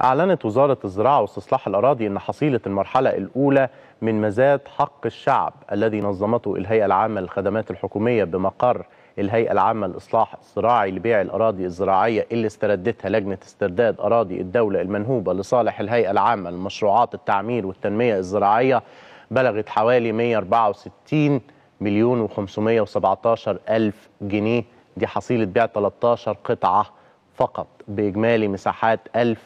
أعلنت وزارة الزراعة واستصلاح الأراضي أن حصيلة المرحلة الأولى من مزاد حق الشعب الذي نظمته الهيئة العامة للخدمات الحكومية بمقر الهيئة العامة للإصلاح الزراعي لبيع الأراضي الزراعية اللي استردتها لجنة استرداد أراضي الدولة المنهوبة لصالح الهيئة العامة لمشروعات التعمير والتنمية الزراعية بلغت حوالي 164 مليون و517 ألف جنيه دي حصيلة بيع 13 قطعة فقط بإجمالي مساحات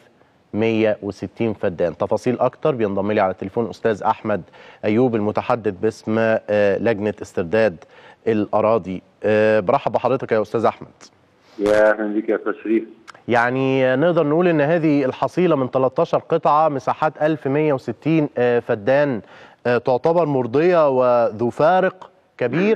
1160 فدان تفاصيل أكتر بينضم لي على التليفون أستاذ أحمد أيوب المتحدث باسم آه، لجنة استرداد الأراضي آه، برحب بحضرتك يا أستاذ أحمد يا اهلا بك يا استاذ شريف يعني نقدر نقول ان هذه الحصيله من 13 قطعه مساحات 1160 آه، فدان آه، تعتبر مرضيه وذو فارق كبير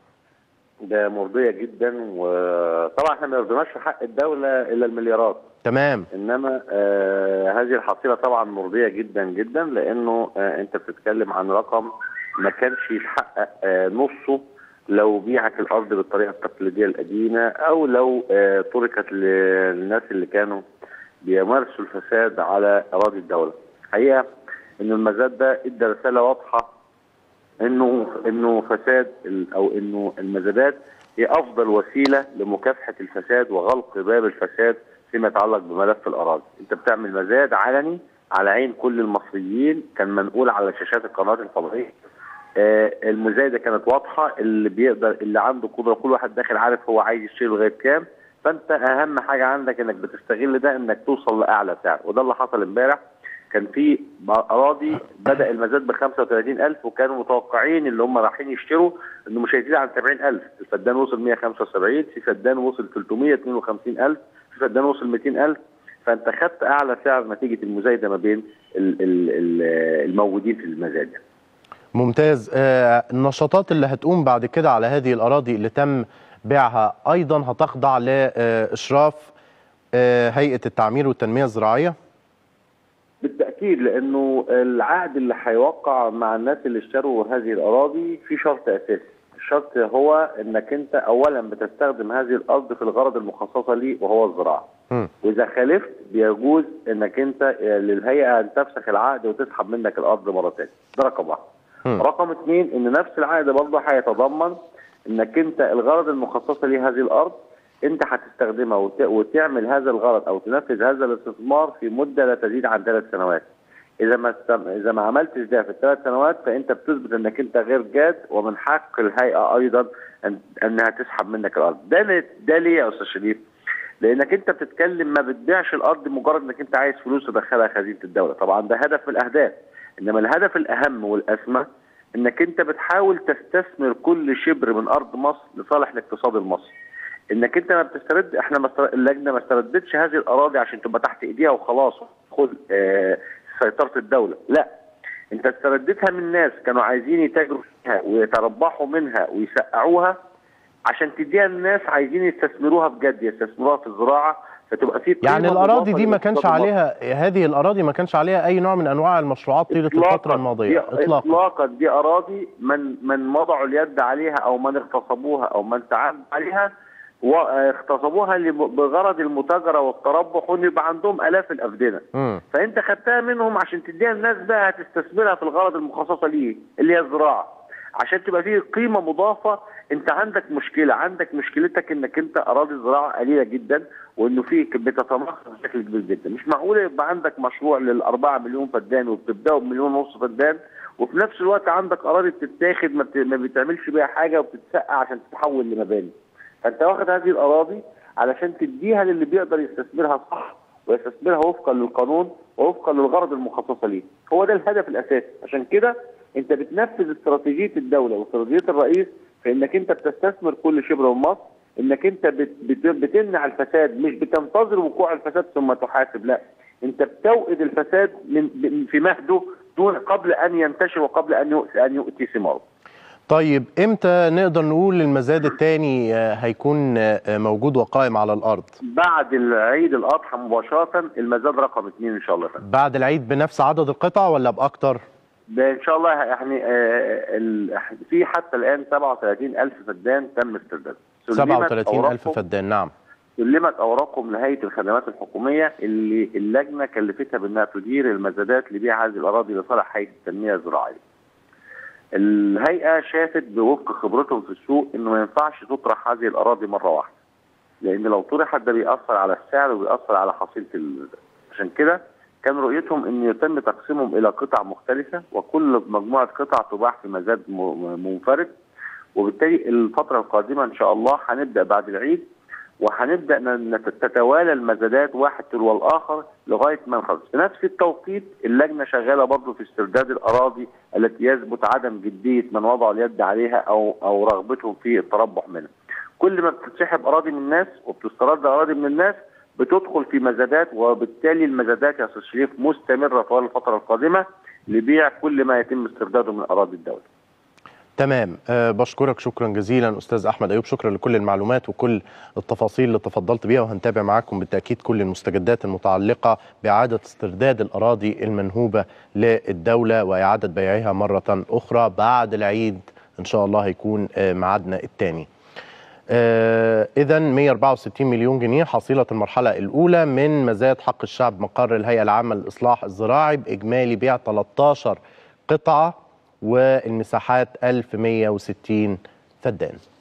ده مرضيه جدا وطبعا احنا ما يرضناش في حق الدوله الا المليارات تمام انما آه هذه الحصيله طبعا مرضيه جدا جدا لانه آه انت بتتكلم عن رقم ما كانش يتحقق آه نصه لو بيعت الارض بالطريقه التقليديه القديمه او لو آه تركت للناس اللي كانوا بيمارسوا الفساد على اراضي الدوله. الحقيقه ان المزاد ده ادى رساله واضحه انه انه فساد ال- او انه المزادات هي افضل وسيله لمكافحه الفساد وغلق باب الفساد فيما يتعلق بملف الاراضي، انت بتعمل مزاد علني على عين كل المصريين كان منقول على شاشات القنوات الفضائيه. آه المزايده كانت واضحه اللي بيقدر اللي عنده قدره كل واحد داخل عارف هو عايز يشتري لغايه كام فانت اهم حاجه عندك انك بتستغل ده انك توصل لاعلى سعر وده اللي حصل امبارح كان في اراضي بدا المزاد ب 35000 وكانوا متوقعين اللي هم رايحين يشتروا انه مش هيزيد عن 70000 الفدان وصل 175 في فدان وصل 352000 في فدان وصل 200000 فانت خدت اعلى سعر نتيجه المزايده ما بين ال- ال- ال- الموجودين في المزاد ممتاز آه، النشاطات اللي هتقوم بعد كده على هذه الاراضي اللي تم بيعها ايضا هتخضع لاشراف آه، هيئه التعمير والتنميه الزراعيه بالتاكيد لانه العقد اللي هيوقع مع الناس اللي اشتروا هذه الاراضي في شرط اساسي الشرط هو انك انت اولا بتستخدم هذه الارض في الغرض المخصصه ليه وهو الزراعه مم. واذا خالفت بيجوز انك انت للهيئه ان تفسخ العقد وتسحب منك الارض مره ثانيه ده رقم واحد مم. رقم اثنين ان نفس العقد برضه هيتضمن انك انت الغرض المخصصه لهذه الارض انت هتستخدمها وت... وتعمل هذا الغرض او تنفذ هذا الاستثمار في مده لا تزيد عن ثلاث سنوات. اذا ما استم... اذا ما عملتش ده في الثلاث سنوات فانت بتثبت انك انت غير جاد ومن حق الهيئه ايضا أن... انها تسحب منك الارض. ده ل... ده ليه يا استاذ شريف؟ لانك انت بتتكلم ما بتبيعش الارض مجرد انك انت عايز فلوس تدخلها خزينه الدوله، طبعا ده هدف من الاهداف. انما الهدف الاهم والاسمى انك انت بتحاول تستثمر كل شبر من ارض مصر لصالح الاقتصاد المصري. انك انت ما بتسترد احنا ما استر... اللجنه ما استردتش هذه الاراضي عشان تبقى تحت ايديها وخلاص خد آه سيطره الدوله، لا انت استردتها من ناس كانوا عايزين يتاجروا فيها ويتربحوا منها ويسقعوها عشان تديها للناس عايزين يستثمروها بجد يستثمروها في الزراعه فتبقى في قيمة يعني الاراضي مضافة دي ما كانش للاقتصاد المصري. عليها هذه الاراضي ما كانش عليها اي نوع من انواع المشروعات طيله الفتره الماضيه دي اطلاقا اطلاقا دي اراضي من من وضعوا اليد عليها او من اغتصبوها او من تعدوا عليها واغتصبوها لم- بغرض المتاجره والتربح وان يبقى عندهم الاف الافدنه مم. فانت خدتها منهم عشان تديها الناس بقى هتستثمرها في الغرض المخصصه ليه اللي هي الزراعه عشان تبقى فيه قيمه مضافه انت عندك مشكله عندك مشكلتك انك انت اراضي الزراعه قليله جدا وانه في بتتناقص بشكل كبير جدا مش معقول يبقى عندك مشروع للأربعة مليون فدان وبتبداه بمليون ونص فدان وفي نفس الوقت عندك اراضي بتتاخد ما, بت... ما بتعملش بيها حاجه وبتتسقع عشان تتحول لمباني فانت واخد هذه الاراضي علشان تديها للي بيقدر يستثمرها صح ويستثمرها وفقا للقانون ووفقا للغرض المخصصه ليه هو ده الهدف الاساسي عشان كده انت بتنفذ استراتيجيه الدوله واستراتيجيه الرئيس في انك انت بتستثمر كل شبر من مصر انك انت بت بت بتمنع الفساد مش بتنتظر وقوع الفساد ثم تحاسب لا انت بتوئد الفساد من ب- في مهده دون قبل ان ينتشر وقبل ان يؤتي ان يؤتي ثماره طيب امتى نقدر نقول المزاد الثاني هيكون آه، موجود وقائم على الارض بعد العيد الاضحى مباشره المزاد رقم اثنين ان شاء الله يا فندم. بعد العيد بنفس عدد القطع ولا باكتر ده ان شاء الله يعني آه، ال- في حتى الان 37000 فدان تم استردادها سلمت 37000 أوراقهم- فدان نعم سلمت اوراقهم لهيئه الخدمات الحكوميه اللي اللجنه كلفتها بانها تدير المزادات لبيع هذه الاراضي لصالح هيئه التنميه الزراعيه. الهيئه شافت بوفق خبرتهم في السوق انه ما ينفعش تطرح هذه الاراضي مره واحده. لان لو طرحت ده بيأثر على السعر وبيأثر على حصيله ال... عشان كده كان رؤيتهم ان يتم تقسيمهم الى قطع مختلفه وكل مجموعه قطع تباع في مزاد منفرد وبالتالي الفتره القادمه ان شاء الله هنبدا بعد العيد وهنبدا تتوالى المزادات واحد تلو الاخر لغايه ما نخلص في نفس التوقيت اللجنه شغاله برضه في استرداد الاراضي التي يثبت عدم جديه من وضعوا اليد عليها او او رغبتهم في التربح منها كل ما بتتسحب اراضي من الناس وبتسترد اراضي من الناس بتدخل في مزادات وبالتالي المزادات يا استاذ شريف مستمره طوال الفتره القادمه لبيع كل ما يتم استرداده من اراضي الدوله. تمام أه بشكرك شكرا جزيلا استاذ احمد ايوب شكرا لكل المعلومات وكل التفاصيل اللي تفضلت بيها وهنتابع معاكم بالتاكيد كل المستجدات المتعلقه باعاده استرداد الاراضي المنهوبه للدوله واعاده بيعها مره اخرى بعد العيد ان شاء الله هيكون ميعادنا الثاني. آه إذا 164 مليون جنيه حصيلة المرحلة الأولى من مزاد حق الشعب مقر الهيئة العامة للإصلاح الزراعي بإجمالي بيع 13 قطعة والمساحات 1160 فدان